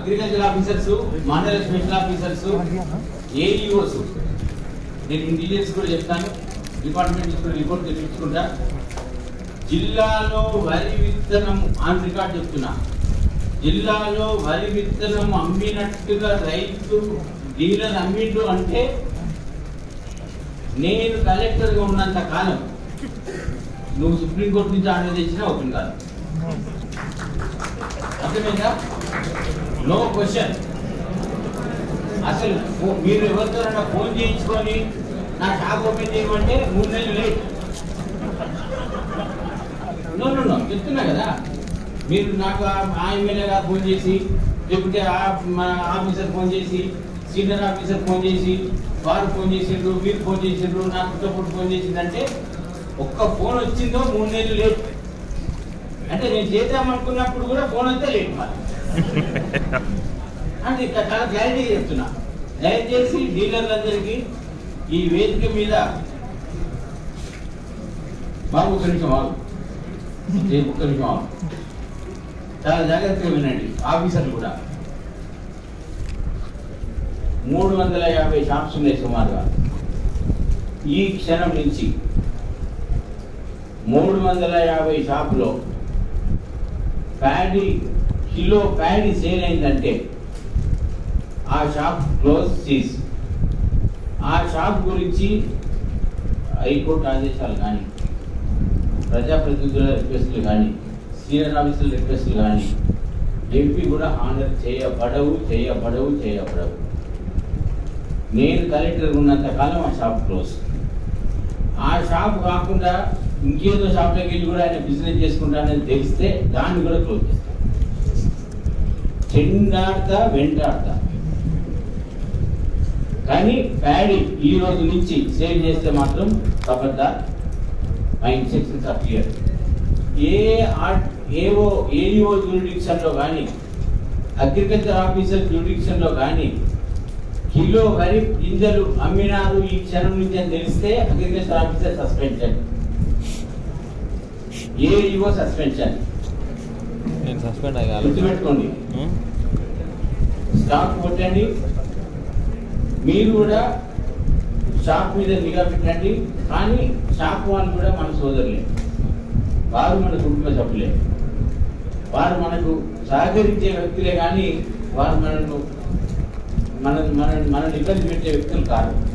agriculture officers మండల special officers AEOs నేను intelligence కూడా చెప్తాను డిపార్ట్మెంట్ నుంచి కూడా రిపోర్ట్ తెప్పించుకుంటా జిల్లాలో వరి విత్తనం ఆన్ రికార్డ్ చెప్తున్నా జిల్లాలో వరి విత్తనం అమ్మినట్టుగా రైతు డీలర్ అమ్మిండు అంటే నేను కలెక్టర్గా ఉన్నంత కాలం నువ్వు సుప్రీంకోర్టు నుంచి ఆర్డర్ తెచ్చినా ఓపెన్ కాదు అర్థమైందా నో క్వశ్చన్ అసలు ఫో- మీరు ఎవరితోనైనా ఫోన్ చేయించుకొని నా షాప్ ఓపెన్ చేయమంటే మూడు నెలలు లేట్ నో నో నో చెప్తున్నా కదా మీరు నాకు ఆ- ఆ ఎమ్మెల్యే గారు ఫోన్ చేసి లేకపోతే ఆ మన ఆఫీసర్ ఫోన్ చేసి సీనియర్ ఆఫీసర్ ఫోన్ చేసి వారు ఫోన్ చేసిండ్రు మీరు ఫోన్ చేసిండ్రు నా కుటుంబం ఫోన్ చేసిందంటే ఒక్క ఫోన్ వచ్చిందో మూడు నెలలు లేట్ అంటే నేను చేద్దామనుకున్నప్పుడు కూడా ఫోన్ వస్తే లేట్ మరి అంటే ఇక్కడ చాలా క్లారిటీ చెప్తున్నా దయచేసి డీలర్లందరికీ ఈ వేదిక మీద బాబు ఒక్క నిమిషం ఆగు రేపు ఒక్క నిమిషం ఆగు చాలా జాగ్రత్తగా వినండి ఆఫీసర్లు కూడా మూడు వందల యాభై షాప్స్ ఉన్నాయి సుమారుగా ఈ క్షణం నుంచి మూడు వందల యాభై షాపులో ప్యాడీ కిలో ప్యాడీ సేల్ అయిందంటే ఆ షాప్ క్లోజ్ సీజ్ ఆ షాప్ గురించి హైకోర్టు ఆదేశాలు కానీ ప్రజాప్రతినిధుల రిక్వెస్ట్లు కానీ సీనియర్ ఆఫీసర్ల రిక్వెస్ట్లు కానీ ఎంపీ కూడా ఆనర్ చేయబడవు చేయబడవు చేయబడవు నేను కలెక్టర్ ఉన్నంత కాలం ఆ షాప్ క్లోజ్ ఆ షాప్ కాకుండా ఇంకేదో షాప్లోకి వెళ్ళి కూడా ఆయన బిజినెస్ చేసుకుంటానని తెలిస్తే దాన్ని కూడా క్లోజ్ చేస్తాను చెండాడతా వెంటాడతా కానీ ప్యాడీ ఈ రోజు నుంచి సేల్ చేస్తే మాత్రం ఖబర్దార్ మై ఇన్స్ట్రక్షన్స్ ఆర్ క్లియర్ ఏ ఆర్ట్ ఏవో ఏఈఓ జ్యూరిడిక్షన్లో కానీ అగ్రికల్చర్ ఆఫీసర్ జ్యూరిడిక్షన్లో కానీ కిలో వరి గింజలు అమ్మినారు ఈ క్షణం నుంచి అని తెలిస్తే agriculture officer suspension AEO suspension నేను సస్పెండ్ అయ్యాలి గుర్తుపెట్టుకోండి స్టాక్ కొట్టండి మీరు కూడా షాప్ మీద నిఘా పెట్టండి కానీ షాప్ వాళ్ళు కూడా మన సోదరులే వారు మన కుటుంబ సభ్యులే వారు మనకు సహకరించే వ్యక్తులే కానీ వారు మనను మన మన మనల్ని ఇబ్బంది పెట్టే వ్యక్తులు కాదు